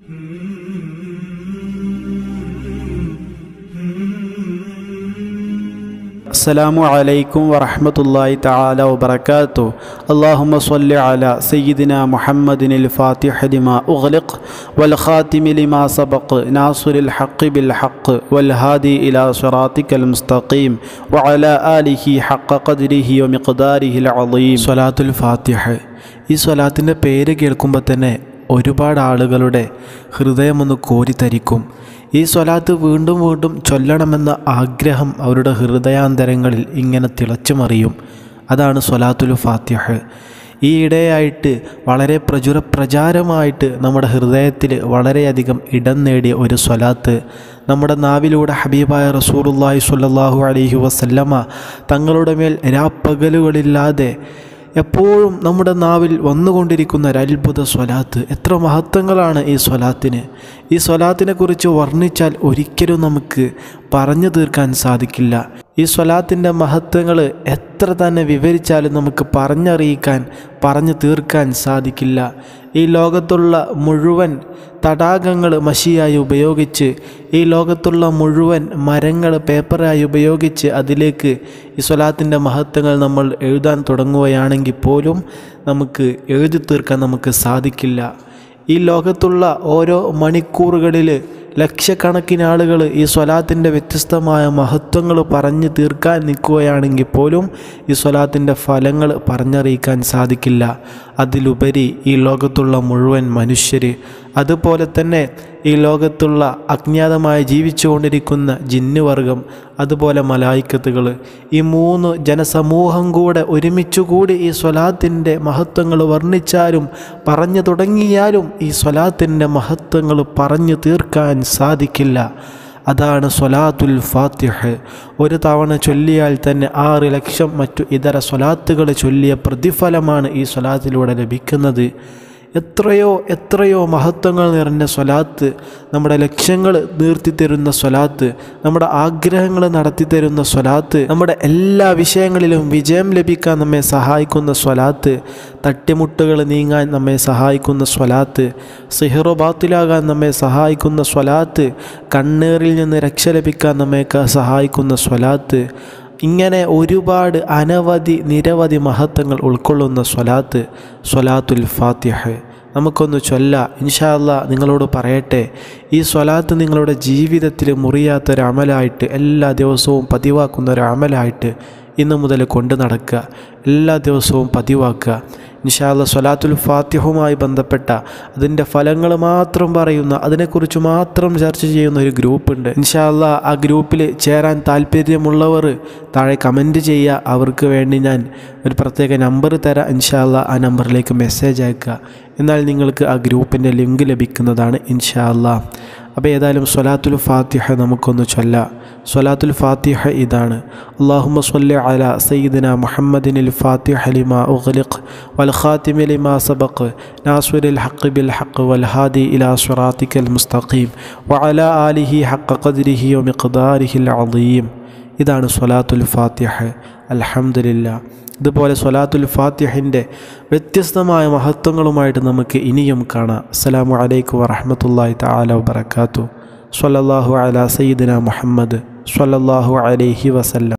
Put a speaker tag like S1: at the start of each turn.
S1: السلام عليكم ورحمة الله تعالى وبركاته اللهم صل على سيدنا محمد الفاتح لما أغلق والخاتم لما سبق ناصر الحق بالحق والهادي إلى صراطك المستقيم وعلى آله حق قدره ومقداره العظيم صلاة الفاتح ഈ സ്വലാത്തിൻ്റെ പേര് കേൾക്കുമ്പോൾ തന്നെ ഒരുപാട് ആളുകളുടെ ഹൃദയമൊന്ന് കോരിത്തരിക്കും ഈ സ്വലാത്ത് വീണ്ടും വീണ്ടും ചൊല്ലണമെന്ന ആഗ്രഹം അവരുടെ ഹൃദയാന്തരങ്ങളിൽ ഇങ്ങനെ തിളച്ചുമറിയും അതാണ് സ്വലാത്തുൽ ഫാത്തിഹ് ഈ ഇടയായിട്ട് വളരെ പ്രചുര പ്രചാരമായിട്ട് നമ്മുടെ ഹൃദയത്തിൽ വളരെയധികം ഇടം നേടിയ ഒരു സ്വലാത്ത് നമ്മുടെ നാവിലൂടെ ഹബീബായ റസൂറുല്ലാഹി സ്വല്ലല്ലാഹു അലൈഹി വസല്ലമ തങ്ങളുടെ മേൽ രാപ്പകലുകളില്ലാതെ എപ്പോഴും നമ്മുടെ നാവിൽ വന്നുകൊണ്ടിരിക്കുന്ന ഒരു അത്ഭുത സ്വലാത്ത് എത്ര മഹത്വങ്ങളാണ് ഈ സ്വലാത്തിന് ഈ സ്വലാത്തിനെ കുറിച്ച് വർണ്ണിച്ചാൽ ഒരിക്കലും നമുക്ക് പറഞ്ഞു തീർക്കാൻ സാധിക്കില്ല ഈ സ്വലാത്തിൻ്റെ മഹത്വങ്ങൾ എത്ര തന്നെ വിവരിച്ചാലും നമുക്ക് പറഞ്ഞറിയിക്കാൻ പറഞ്ഞു തീർക്കാൻ സാധിക്കില്ല ഈ ലോകത്തുള്ള മുഴുവൻ തടാകങ്ങൾ മഷിയായി ഉപയോഗിച്ച് ഈ ലോകത്തുള്ള മുഴുവൻ മരങ്ങൾ പേപ്പറായി ഉപയോഗിച്ച് അതിലേക്ക് ഈ സ്വലാത്തിൻ്റെ മഹത്വങ്ങൾ നമ്മൾ എഴുതാൻ തുടങ്ങുകയാണെങ്കിൽ പോലും നമുക്ക് എഴുതി തീർക്കാൻ നമുക്ക് സാധിക്കില്ല ഈ ലോകത്തുള്ള ഓരോ മണിക്കൂറുകളിൽ ലക്ഷക്കണക്കിന് ആളുകൾ ഈ സ്വലാത്തിൻ്റെ വ്യത്യസ്തമായ മഹത്വങ്ങൾ പറഞ്ഞു തീർക്കാൻ നിൽക്കുകയാണെങ്കിൽ പോലും ഈ സ്വലാത്തിൻ്റെ ഫലങ്ങൾ പറഞ്ഞറിയിക്കാൻ സാധിക്കില്ല അതിലുപരി ഈ ലോകത്തുള്ള മുഴുവൻ മനുഷ്യർ അതുപോലെ തന്നെ ഈ ലോകത്തുള്ള അജ്ഞാതമായി ജീവിച്ചുകൊണ്ടിരിക്കുന്ന ജിന്നുവർഗം അതുപോലെ മലായിക്കത്തുകൾ ഈ മൂന്ന് ജനസമൂഹം കൂടെ ഒരുമിച്ചുകൂടി ഈ സ്വലാത്തിൻ്റെ മഹത്വങ്ങൾ വർണ്ണിച്ചാലും പറഞ്ഞു തുടങ്ങിയാലും ഈ സ്വലാത്തിൻ്റെ മഹത്വങ്ങൾ പറഞ്ഞു തീർക്കാൻ സാധിക്കില്ല അതാണ് സ്വലാത്തുൽ ഫാത്തിഹ് ഒരു തവണ ചൊല്ലിയാൽ തന്നെ ആറ് ലക്ഷം മറ്റു ഇതര സ്വലാത്തുകൾ ചൊല്ലിയ പ്രതിഫലമാണ് ഈ സ്വലാത്തിലൂടെ ലഭിക്കുന്നത് എത്രയോ എത്രയോ മഹത്വങ്ങൾ നിറഞ്ഞ സ്വലാത്ത് നമ്മുടെ ലക്ഷ്യങ്ങൾ നീർത്തിത്തരുന്ന സ്വലാത്ത് നമ്മുടെ ആഗ്രഹങ്ങൾ നടത്തിത്തരുന്ന സ്വലാത്ത് നമ്മുടെ എല്ലാ വിഷയങ്ങളിലും വിജയം ലഭിക്കാൻ നമ്മെ സഹായിക്കുന്ന സ്വലാത്ത് തട്ടിമുട്ടുകൾ നീങ്ങാൻ നമ്മെ സഹായിക്കുന്ന സ്വലാത്ത് സിഹറോ ബാത്തിലാകാൻ നമ്മെ സഹായിക്കുന്ന സ്വലാത്ത് കണ്ണീറിൽ നിന്ന് രക്ഷ ലഭിക്കാൻ നമ്മെ സഹായിക്കുന്ന സ്വലാത്ത് ഇങ്ങനെ ഒരുപാട് അനവധി നിരവധി മഹത്വങ്ങൾ ഉൾക്കൊള്ളുന്ന സ്വലാത്ത് സ്വലാത്തുൽ ഫാത്തിഹ് നമുക്കൊന്ന് ചൊല്ല ഇൻഷാല്ല നിങ്ങളോട് പറയട്ടെ ഈ സ്വലാത്ത് നിങ്ങളുടെ ജീവിതത്തിൽ മുറിയാത്തൊരു അമലായിട്ട് എല്ലാ ദിവസവും പതിവാക്കുന്ന ഒരു അമലായിട്ട് ഇന്ന് മുതൽ കൊണ്ടു നടക്കുക എല്ലാ ദിവസവും പതിവാക്കുക ഇൻഷാല്ല സ്വലാത്തുൽ ഫാത്തിഹുമായി ബന്ധപ്പെട്ട അതിൻ്റെ ഫലങ്ങൾ മാത്രം പറയുന്ന അതിനെക്കുറിച്ച് മാത്രം ചർച്ച ചെയ്യുന്ന ഒരു ഗ്രൂപ്പുണ്ട് ഇൻഷാല്ല ആ ഗ്രൂപ്പിൽ ചേരാൻ താല്പര്യമുള്ളവർ താഴെ കമൻറ്റ് ചെയ്യുക അവർക്ക് വേണ്ടി ഞാൻ ഒരു പ്രത്യേക നമ്പർ തരാം ഇൻഷാല്ല ആ നമ്പറിലേക്ക് മെസ്സേജ് അയക്കുക എന്നാൽ നിങ്ങൾക്ക് ആ ഗ്രൂപ്പിൻ്റെ ലിങ്ക് ലഭിക്കുന്നതാണ് ഇൻഷാല്ല അപ്പോൾ ഏതായാലും സ്വലാത്തുൽ ഫാത്തിഹ നമുക്കൊന്ന് ചൊല്ല സ്വലാത്തുൽ ഫാത്തിഹ ഇതാണ് അള്ളാഹുമ്മ സ്വല്ലി അല സയ്യിദിന മുഹമ്മദിൻ അൽ ഫാത്തിഹ ലിമ ഉഗ്ലിഖ് വൽ ഖാതിമ ലിമ സബഖ് നാസ്വിൽ ഹഖ് ബിൽ ഹഖ് വൽ ഹാദി ഇലാ സിറാത്തിക്കൽ മുസ്തഖീം വഅല ആലിഹി ഹഖ ഖദ്രിഹി വ മിഖ്ദാരിഹിൽ അദീം ഇതാണ് സ്വലാത്തുൽ ഫാത്തിഹ അൽഹംദുലില്ലാ ഇതുപോലെ സ്വലാത്തുൽ ഫാത്തിഹിൻ്റെ വ്യത്യസ്തമായ മഹത്വങ്ങളുമായിട്ട് നമുക്ക് ഇനിയും കാണാം അസ്സലാമു അലൈക്കും വറഹമത്തല്ലാഹി തആല വബറകാതുഹു സ്വല്ലല്ലാഹു അലാ സയ്യിദിന മുഹമ്മദ് സ്വല്ലല്ലാഹു അലൈഹി വസല്ലം